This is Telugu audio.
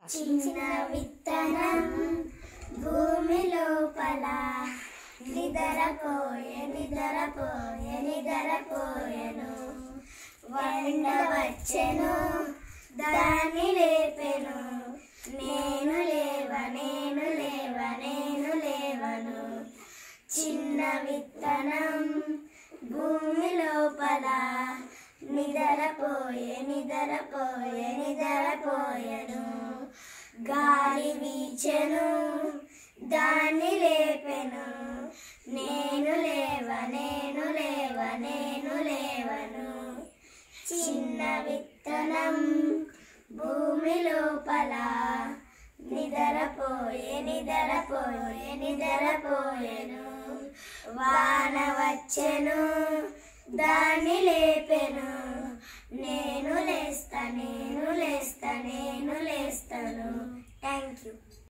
చిన్న విత్తనం భూమి లోపల నిదరపోయే నిదరపోయే నిదరపోయెను వండ వచ్చెను దాన్ని లేపెను నేను లేవ నేను లేవ నేను లేవను చిన్న విత్తనం భూమి లోపల నిదరపోయే నిదరపోయే నిదరపోయెను గాలి వీచెను దాన్ని లేపెను నేను లేవ నేను లేవ నేను లేవను చిన్న విత్తనం భూమి లోపల నిదరపోయే నిదరపోయే నిదరపోయెను వాన వచ్చెను దాన్ని లేపెను నేను లేస్తా నేను లేస్తా నేను లేస్తాను థ్యాంక్ యూ